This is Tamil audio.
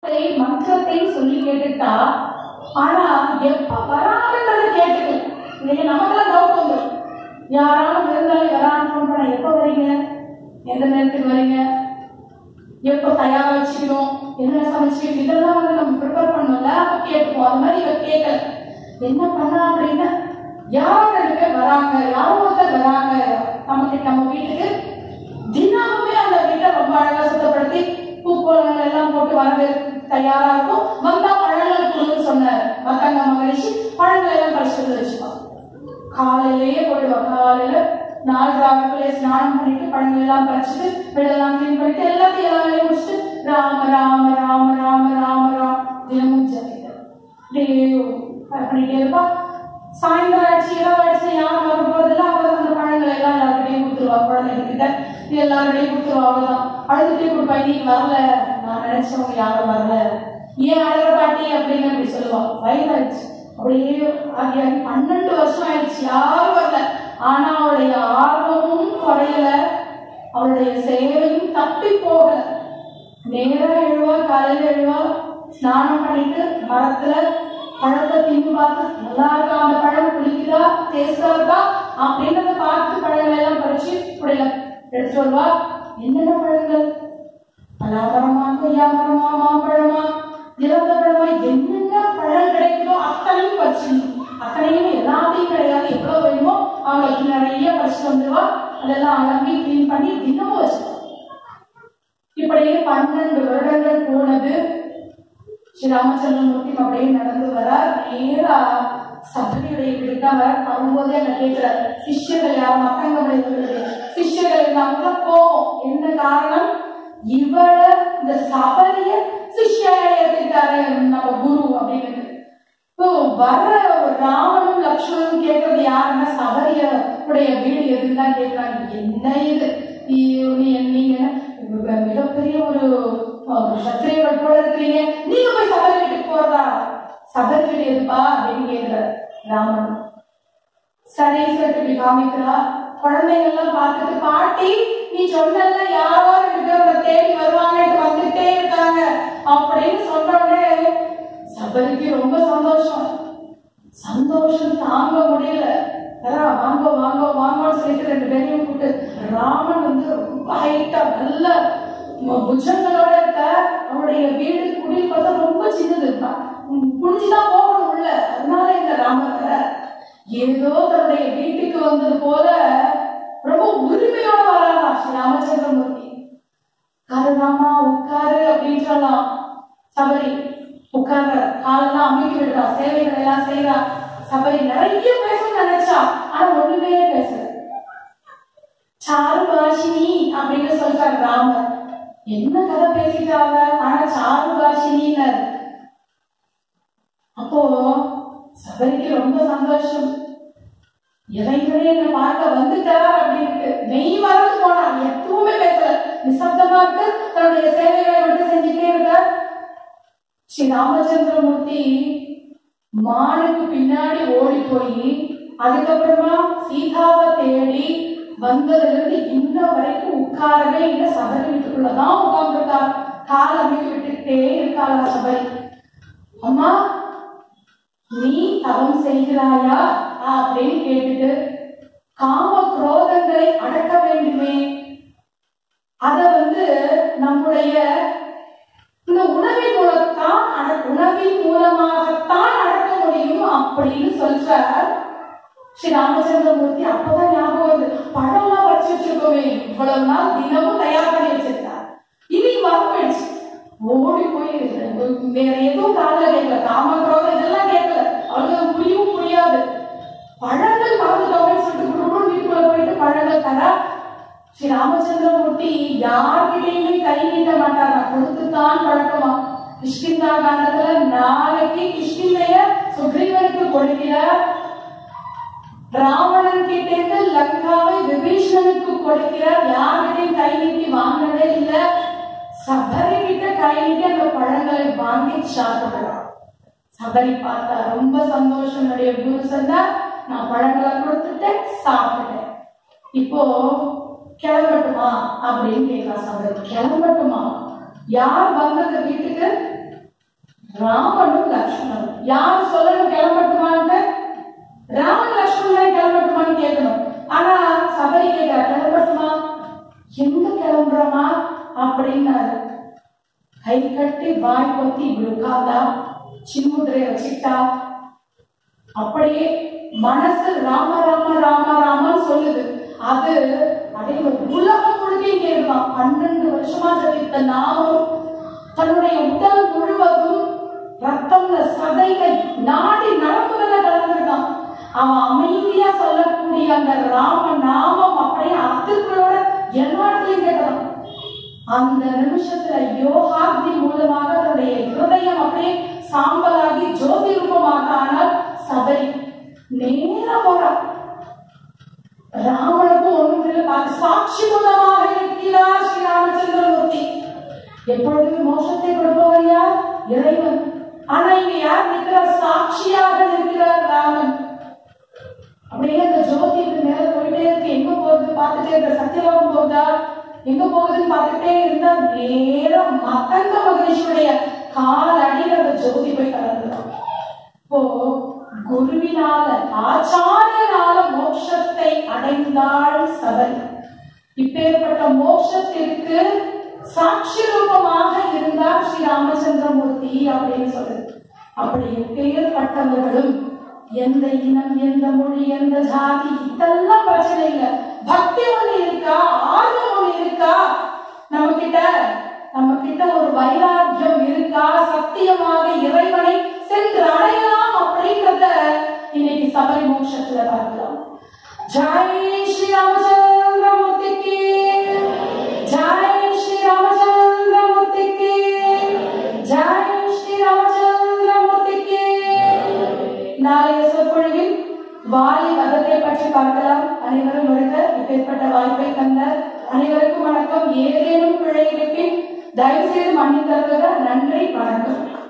மந்திரத்தை சொல்லி கேட்டுட்டா ஆனா எப்ப வராங்கன்றத கேட்டுக்கல இன்னைக்கு நமக்கெல்லாம் டவுட் வந்துடும் யாராலும் விருந்தாளி வரான்னு ஃபோன் பண்ண எப்ப வரீங்க எந்த நேரத்துக்கு வரீங்க எப்போ தயாரா வச்சுக்கணும் என்ன சமைச்சுக்கணும் இதெல்லாம் வந்து நம்ம ப்ரிப்பேர் பண்ணோம்ல அப்ப கேட்போம் அது மாதிரி இவ கேட்கல என்ன பண்ணா அப்படின்னா யாரோ ரெண்டு பேர் வராங்க யாரோ ஒருத்தர் வராங்க நமக்கு நம்ம வீட்டுக்கு தினமுமே அந்த வீட்டை ரொம்ப அழகா சுத்தப்படுத்தி பூக்கோளங்கள் எல்லாம் போட்டு வரவே தயாரா இருக்கும் வந்தா பழங்கள் கொடுன்னு சொன்னார் மக்காங்க மகரிஷி பழங்கள் எல்லாம் பறிச்சுட்டு வந்து வச்சுப்பாங்க காலையிலேயே போயிடுவா காலையில நாலு ராவுக்குள்ளே ஸ்நானம் பண்ணிட்டு பழங்கள் எல்லாம் பறிச்சுட்டு வீடெல்லாம் கிளீன் பண்ணிட்டு எல்லாத்தையும் எல்லா வேலையும் முடிச்சுட்டு ராம ராம ராம ராம ராம ராம் தினமும் ஜபிக்கிறார் அப்படியே பண்ணிட்டே இருப்பா சாயந்தரம் ஆச்சு இரவு ஆச்சு யாரும் வர போறதில்ல அவ அந்த பழங்கள் எல்லாம் எல்லாருக்கிட்டையும் கொடுத்துருவா குழந்தைங்க கிட்ட இது எல்லாருடையும் கொடுத்துருவா அவ்வளவுதான் அழுதுட்டே கொடுப்பா இன்னைக்கு வரல நான் நினைச்சவங்க யாரும் வரல ஏன் அழக பாட்டி அப்படின்னு அப்படி சொல்லுவா வயதாச்சு அப்படியே ஆகி ஆகி பன்னெண்டு வருஷம் ஆயிடுச்சு யாரும் வரல ஆனா அவளுடைய ஆர்வமும் குறையல அவளுடைய சேவையும் தப்பி போகல நேரா எழுவா காலையில எழுவா ஸ்நானம் பண்ணிட்டு மரத்துல பழத்தை தின்னு பார்த்து நல்லா இருக்கா அந்த பழம் புளிக்குதா டேஸ்டா இருக்கா அப்படின்றத பார்த்து பழங்கள் எல்லாம் பறிச்சு இப்படில எடுத்துட்டு வருவா என்னென்ன பழங்கள் பலாப்பழமா கொய்யாப்பழமா மாம்பழமா இலந்த பழமா என்னென்ன பழம் கிடைக்குதோ அத்தனையும் பறிச்சிடணும் அத்தனையும் எல்லாத்தையும் கிடையாது எவ்வளவு வேணுமோ அவங்களுக்கு நிறைய பறிச்சுட்டு வந்துருவா அதெல்லாம் அலம்பி கிளீன் பண்ணி தினமும் வச்சிருவா இப்படியே பன்னெண்டு வருடங்கள் போனது ஸ்ரீ ராமச்சந்திரமூர்த்தி அப்படியே நடந்து வரார் நேரா சபரியுடைய வீட்டுக்கு அவர் வரும்போதே அங்க கேட்கிறார் சிஷ்யர்கள் யாரும் மக்கங்களுடைய சிஷ்யர்கள் இருந்தாங்க கோபம் என்ன காரணம் இவள இந்த சபரிய சிஷ்யாய ஏத்துக்கிட்டாரு நம்ம குரு அப்படின்னு இப்போ வர ராமனும் லக்ஷ்மணனும் கேட்கறது யாருன்னா சபரிய உடைய வீடு எதுன்னு தான் கேட்கறாங்க என்ன இது நீ- நீ நீங்க என்ன மிகப்பெரிய ஒரு சத்திரியர்கள் போல இருக்கிறீங்க நீங்க போய் சபரி வீட்டுக்கு போறதா சபரி வீடு எதுப்பா அப்படின்னு கேட்கிறார் ராமன் சரி சொல்லிட்டு இப்படி காமிக்கிறா குழந்தைங்க எல்லாம் பார்த்துட்டு பாட்டி நீ சொன்னல யாரோ ரெண்டு பேர் உன்னை தேடி வருவாங்க வந்துட்டே இருக்காங்க அப்படின்னு சொன்ன உடனே சபரிக்கு ரொம்ப சந்தோஷம் சந்தோஷம் தாங்க முடியல அதான் வாங்க வாங்க வாங்கன்னு சொல்லிட்டு ரெண்டு பேரையும் கூப்பிட்டு ராமன் வந்து ரொம்ப ஹைட்டா நல்ல ம- புஜங்களோட இருக்க அவருடைய வீடு குடில் பார்த்தா ரொம்ப சின்னது புடிச்சுதான் போகணும் உள்ள அதனால இந்த ராமர் வர ஏதோ தன்னுடைய வீட்டுக்கு வந்தது போல ரொம்ப உரிமையோட வராரா ஸ்ரீ ராமச்சந்திரமூர்த்தி உட்காரு ராமா உட்காரு அப்படின்னு சொல்லலாம் சபரி உட்கார்ற காலெல்லாம் அமைக்கி விடுறா சேவைகள் எல்லாம் செய்யறா சபரி நிறைய பேசணும்னு நினைச்சா ஆனா ஒண்ணுமே பேசல சாருபாஷினி அப்படின்னு சொல்றாரு ராமர் என்ன கதை பேசிட்டாங்க ஆனா சாருபாஷினின்னு அப்போ சபரிக்கு ரொம்ப சந்தோஷம் இறைவனே என்ன பார்க்க வந்துட்டார் அப்படின்ட்டு மெய் மறந்து போனார் எதுவுமே பேசல நிசப்தமா இருக்கு தன்னுடைய சேவைகளை மட்டும் செஞ்சுட்டே இருக்கார் ஸ்ரீ ராமச்சந்திரமூர்த்தி மானுக்கு பின்னாடி ஓடி போய் அதுக்கப்புறமா சீதாவை தேடி வந்ததுல இருந்து இன்ன வரைக்கும் உட்காரவே இல்லை சபரி வீட்டுக்குள்ளதான் உட்கார்ந்துருக்கார் கால் அமைக்க விட்டுக்கிட்டே இருக்காளா சபரி அம்மா நீ தவம் செய்கிறாயா அப்படின்னு கேட்டுட்டு காம குரோதங்களை அடக்க வேண்டுமே அத வந்து நம்முடைய இந்த உணவின் மூலத்தான் அட- உணவின் மூலமாகத்தான் அடக்க முடியும் அப்படின்னு சொல்றார் ஸ்ரீ ராமச்சந்திரமூர்த்தி அப்பதான் ஞாபகம் வருது பழம்லாம் வச்சு வச்சிருக்கோமே இவ்வளவு நாள் தினமும் தயார் பண்ணி வச்சிருக்கார் இன்னைக்கு மறந்துடுச்சு ஓடி போய் வேற எதுவும் காதல கேட்கல காமக்ரோதம் இதெல்லாம் கேட்கல அவளுக்கு புரியவும் புரியாது பழங்கள் மறந்துட்டோம்னு சொல்லிட்டு குடும்பம் வீட்டுக்குள்ள போயிட்டு பழங்கள் தரா ஸ்ரீ ராமச்சந்திரமூர்த்தி யார்கிட்டயுமே கை நீட்ட மாட்டாரா கொடுத்துத்தான் பழக்கமா கிருஷ்ணிந்தா காண்டத்துல நாளைக்கு கிருஷ்ணிந்தைய சுக்ரீவனுக்கு கொடுக்கிறார் ராவணன் கிட்ட இருந்து லங்காவை விபீஷணனுக்கு கொடுக்கிறார் யார்கிட்டையும் கை நீட்டி வாங்கவே இல்லை சபரி கிட்ட கை நீட்டி அந்த பழங்களை வாங்கி சாப்பிடுறான் சபரி பார்த்தா ரொம்ப சந்தோஷம் என்னுடைய குரு சொன்னா நான் பழங்களை கொடுத்துட்டேன் சாப்பிட்டேன் இப்போ கிளம்பட்டுமா அப்படின்னு கேட்கலாம் சபரி கிளம்பட்டுமா யார் வந்தது வீட்டுக்கு ராமனும் லக்ஷ்மணனும் யார் சொல்லணும் கிளம்பட்டுமான்னு ராமன் லக்ஷ்மணனை கிளம்பட்டுமான்னு கேட்கணும் ஆனா சபரி கேட்க கிளம்பட்டுமா எங்க கிளம்புறோமா அப்படின்னாரு கை கட்டி வாய் கொத்தி இப்படி உட்கார்ந்தா சின்முத்திரைய வச்சுக்கிட்டா அப்படியே மனசு ராம ராம ராம ராமன்னு சொல்லுது அது அதே ஒரு உலகம் முழுதையும் கேட்கலாம் பன்னெண்டு வருஷமா ஜபித்த நாமம் தன்னுடைய உடல் முழுவதும் ரத்தம்ல சதையில நாடி நரம்புகள கலந்துருக்கான் அவன் அமைதியா சொல்லக்கூடிய அந்த ராம நாமம் அப்படியே அத்துக்களோட எல்லா இடத்துலயும் கேட்கலாம் அந்த நிமிஷத்துல யோகாக்னி மூலமாக தன்னுடைய இருதயம் அப்படியே சாம்பலாகி ஜோதி ரூபமாக ஆனால் சபரி நேரா போறான் ராமனுக்கும் ஒண்ணும் இல்லை பார்த்து சாட்சி மூலமாக இருக்கிறார் ஸ்ரீ ராமச்சந்திரமூர்த்தி எப்பொழுதுமே மோட்சத்தை கொடுப்பவர் யார் இறைவன் ஆனா இங்க யார் நிற்கிறார் சாட்சியாக நிற்கிறார் ராமன் அப்படியே அந்த ஜோதி இப்படி மேல போயிட்டே இருக்கு எங்க போகுது பார்த்துட்டே இருக்க சத்தியலோகம் போகுதா எங்க போகுதுன்னு பார்த்துட்டே இருந்தா நேரம் மகந்த மகரிஷியுடைய கால் அடியில் அந்த ஜோதி போய் கலந்துடும் இப்போ குருவினால ஆச்சாரியனால மோட்சத்தை அடைந்தாள் சபரி இப்பேற்பட்ட மோட்சத்திற்கு சாட்சி ரூபமாக இருந்தார் ஸ்ரீ ராமச்சந்திரமூர்த்தி அப்படின்னு சொல்லுது அப்படி எப்பேற்பட்டவர்களும் எந்த இனம் எந்த மொழி எந்த ஜாதி இதெல்லாம் பிரச்சனை இல்லை பக்தி ஒண்ணு இருக்கா ஆர்வம் ஒண்ணு இருக்கா நம்ம கிட்ட நம்ம கிட்ட ஒரு வைராக்கியம் இருக்கா சத்தியமாக இறைவனை சென்று அடையலாம் அப்படின்றத இன்னைக்கு சபரி மோட்சத்துல பார்க்கலாம் ஜெய் ஸ்ரீ ராமச்சந்திரமூர்த்திக்கு ஜெய் ஸ்ரீ ராமச்சந்திரமூர்த்திக்கு ஜெய் ஸ்ரீ ராமச்சந்திரமூர்த்திக்கு நாளைய சொற்பொழிவில் வாலி வதத்தை பற்றி பார்க்கலாம் அனைவரும் வருக இப்பேற்பட்ட வாய்ப்பை தந்த அனைவருக்கும் வணக்கம் ஏதேனும் பிழை இருப்பின் தயவு செய்து மன்னித்தருக நன்றி வணக்கம்